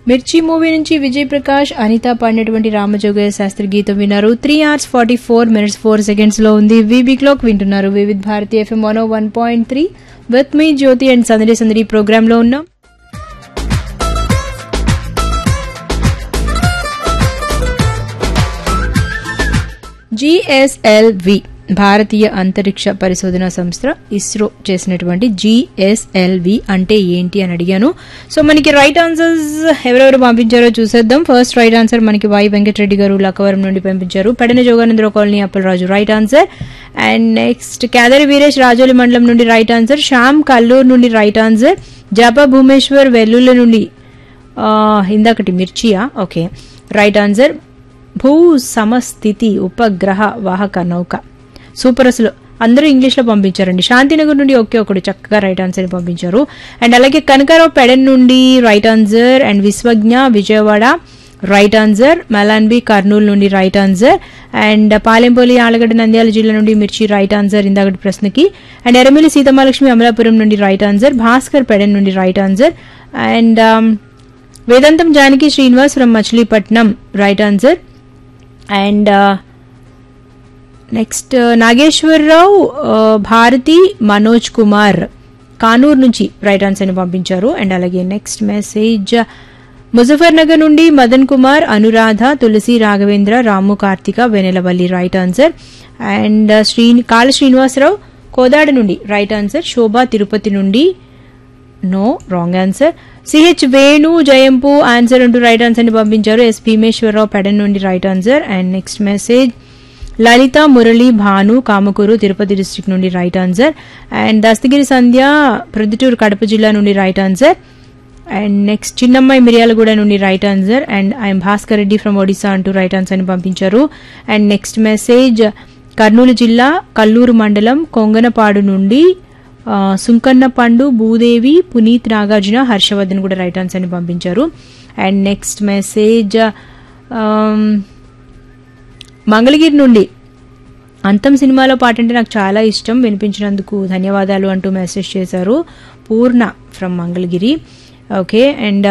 మిర్చి మూవీ నుంచి విజయ్ ప్రకాష్ అనిత పాడినటువంటి రామజోగయ్య శాస్త్రి గీతం విన్నారు three hours forty four minutes four seconds లో ఉంది వీబీ క్లాక్ వింటున్నారు Vividh Bharati FM one one point three with మీ జ్యోతి అండ్ సందడి సందడి ప్రోగ్రామ్ లో ఉన్నాం జిఎస్ఎల్వి భారతీయ అంతరిక్ష పరిశోధన సంస్థ ఇస్రో చేసినటువంటి జిఎస్ఎల్వి అంటే ఏంటి అని అడిగాను సో మనకి రైట్ ఆన్సర్స్ ఎవరెవరు పంపించారో చూసేద్దాం ఫస్ట్ రైట్ ఆన్సర్ మనకి వై వెంకటరెడ్డి గారు లక్కవరం నుండి పంపించారు Pedana Joganandarao colony Appalaraju right answer and next Kedari Veeresh Rajoli మండలం నుండి రైట్ ఆన్సర్ శ్యామ్ కల్లూరు నుండి రైట్ ఆన్సర్ జాపా భూమేశ్వర్ వెల్లుల నుండి ఆ, ఇందాకటి మిర్చియా ఓకే రైట్ ఆన్సర్ భూ సమస్థితి ఉపగ్రహ వాహక నౌక సూపర్ అసలు అందరూ ఇంగ్లీష్లో పంపించారండి శాంతినగర్ నుండి ఒకే ఒకడు చక్కగా రైట్ ఆన్సర్ పంపించారు అండ్ అలాగే కనకారావు పెడన్ నుండి right answer and Vishwagna Vijayawada right answer Malanbi Kurnool నుండి right answer and Palempalli Allagadda Nandyal జిల్లా నుండి మిర్చి రైట్ ఆన్సర్ ఇందాకటి ప్రశ్నకి అండ్ ఎరమిలి సీతమాలక్ష్మి అమలాపురం నుండి రైట్ ఆన్సర్ భాస్కర్ పెడన్ నుండి right answer and Vedantam Janaki Srinivas from Machilipatnam right answer and next Nageswararao ఆ, భారతి మనోజ్ కుమార్ కానూరు నుంచి రైట్ ఆన్సర్ ని పంపించారు అండ్ అలాగే నెక్స్ట్ మెసేజ్ ముజఫర్ నగర్ నుండి Madan Kumar Anuradha Tulasi Raghavendra Ramu Karthika Vennelavalli right answer and Shri Kala Srinivasarao Kodad నుండి రైట్ ఆన్సర్ శోభా తిరుపతి నుండి no wrong answer CH Venu Jayampu answer అంటూ రైట్ ఆన్సర్ ని పంపించారు ఎస్ భీమేశ్వరరావు పెడన్ నుండి right answer and next message Lalitha Murali Bhanu Kamakuru Tirupati district నుండి right answer and Dastagiri Sandhya Proddatur Kadapa జిల్లా నుండి right answer and next Chinnammayi Miryalaguda నుండి right answer and IM Bhaskar Reddy from Odisha అంటూ రైట్ ఆన్సర్ ని పంపించారు అండ్ నెక్స్ట్ మెసేజ్ కర్నూలు జిల్లా కల్లూరు మండలం కొంగనపాడు నుండి ఆ, సుంకన్న పండు భూదేవి పునీత్ నాగార్జున హర్షవర్ధన్ కూడా రైట్ ఆన్సర్ ని పంపించారు అండ్ నెక్స్ట్ మెసేజ్ మంగళగిరి నుండి అంతం సినిమాలో పాట అంటే నాకు చాలా ఇష్టం వినిపించినందుకు ధన్యవాదాలు అంటూ మెసేజ్ చేశారు Purna from Mangalagiri okay and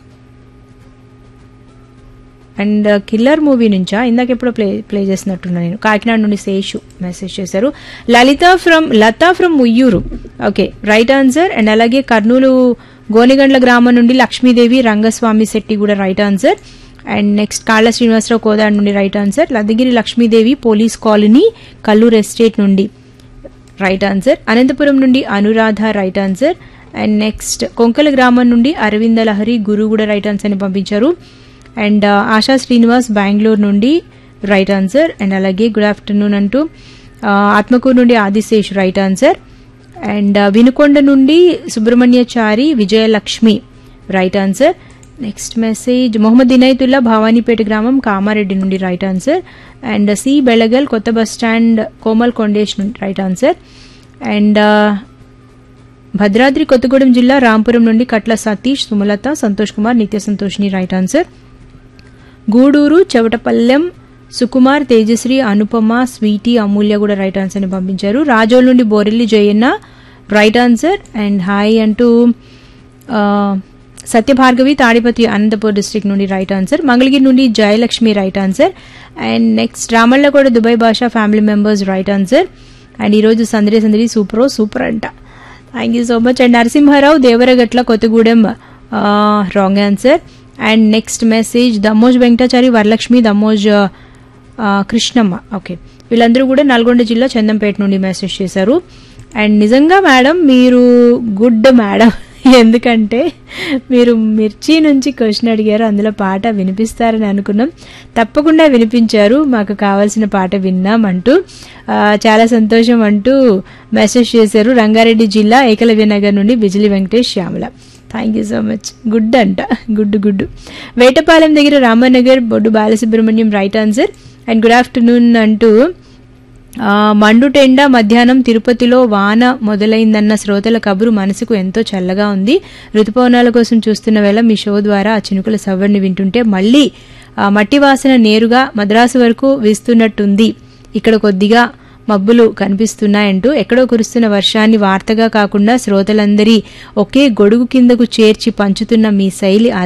and killer movie నుంచా ఇందాక ఎప్పుడో ప్లే ప్లే చేసినట్టున్నా నేను కాకినాడ నుండి శేషు మెసేజ్ చేశారు Lalitha from Latha from Uyyuru okay right answer and అలాగే కర్నూలు గోనిగండ్ల గ్రామం నుండి లక్ష్మీదేవి రంగస్వామి శెట్టి కూడా రైట్ ఆన్సర్ అండ్ నెక్స్ట్ కాళ్ళ శ్రీనివాసరావు కోదాడ్ నుండి right answer Laddagiri Lakshmidevi police colony Kalluru estate నుండి రైట్ ఆన్సర్ అనంతపురం నుండి Anuradha right answer and next Konkala గ్రామం నుండి అరవింద లహరి గురు కూడా రైట్ ఆన్సర్ ని పంపించారు అండ్ ఆశా శ్రీనివాస్ బెంగళూరు నుండి రైట్ ఆన్సర్ అండ్ అలాగే గుడ్ ఆఫ్టర్నూన్ అంటూ ఆ, ఆత్మకూరు నుండి Adishesh right answer and Vinukonda నుండి Subrahmanyachari Vijayalakshmi right answer next message Mohammed Inayatullah Bhavanipet గ్రామం కామారెడ్డి నుండి right answer and C Belagal కొత్త బస్ స్టాండ్ కోమల్ కొండేష్ నుండి right answer and Bhadradri Kothagudem జిల్లా రాంపురం నుండి కట్ల సతీష్ సుమలత సంతోష్ కుమార్ నిత్య సంతోష్ని right answer Gudur Chevatapallem Sukumar Tejasri Anupama Sweety Amulya కూడా రైట్ ఆన్సర్ ని పంపించారు రాజోల్ నుండి Borelli Jayanna right answer and hi అంటూ ఆ, సత్యభార్గవి తాడిపత్రి అనంతపూర్ డిస్ట్రిక్ట్ నుండి రైట్ ఆన్సర్ మంగళగిరి నుండి Jayalakshmi right answer and next Ramalla కూడా Dubai Basha family members right answer and ఈరోజు సందడి సందడి సూపర్ సూపర్ అంట thank you so much and Narasimharao Devaragatla Kothagudem wrong answer and next message Dammoj Venkatachari Varalakshmi Dammoj ఆ, కృష్ణమ్మ ఓకే వీళ్ళందరూ కూడా నల్గొండ జిల్లా చందంపేట నుండి మెసేజ్ చేశారు అండ్ నిజంగా మేడం మీరు గుడ్ మేడం ఎందుకంటే మీరు మిర్చి నుంచి క్వశ్చన్ అడిగారు అందులో పాట వినిపిస్తారని అనుకున్నాం తప్పకుండా వినిపించారు మాకు కావాల్సిన పాట విన్నాం అంటూ ఆ, చాలా సంతోషం అంటూ మెసేజ్ చేశారు రంగారెడ్డి జిల్లా ఏకలవ్య నగర్ నుండి Bijili Venkatesh Shyamala thank you so much good అంట గుడ్ గుడ్ వేటపాలెం దగ్గర Ramanagar Boddu Balasubrahmanyam right answer and good afternoon అంటూ ఆ, మండుటెండ మధ్యాహ్నం తిరుపతిలో వాన మొదలైందన్న శ్రోతల కబురు మనసుకు ఎంతో చల్లగా ఉంది ఋతుపవనాల కోసం చూస్తున్న వేళ మీ షో ద్వారా ఆ చినుకుల సవ్వడిని వింటుంటే మళ్ళీ ఆ మట్టి వాసన నేరుగా మద్రాసు వరకు వీస్తున్నట్టుంది ఇక్కడ కొద్దిగా మబ్బులు కనిపిస్తున్నాయంటూ ఎక్కడో కురుస్తున్న వర్షాన్ని వార్తగా కాకుండా శ్రోతలందరి ఒకే గొడుగు కిందకు చేర్చి పంచుతున్న మీ శైలి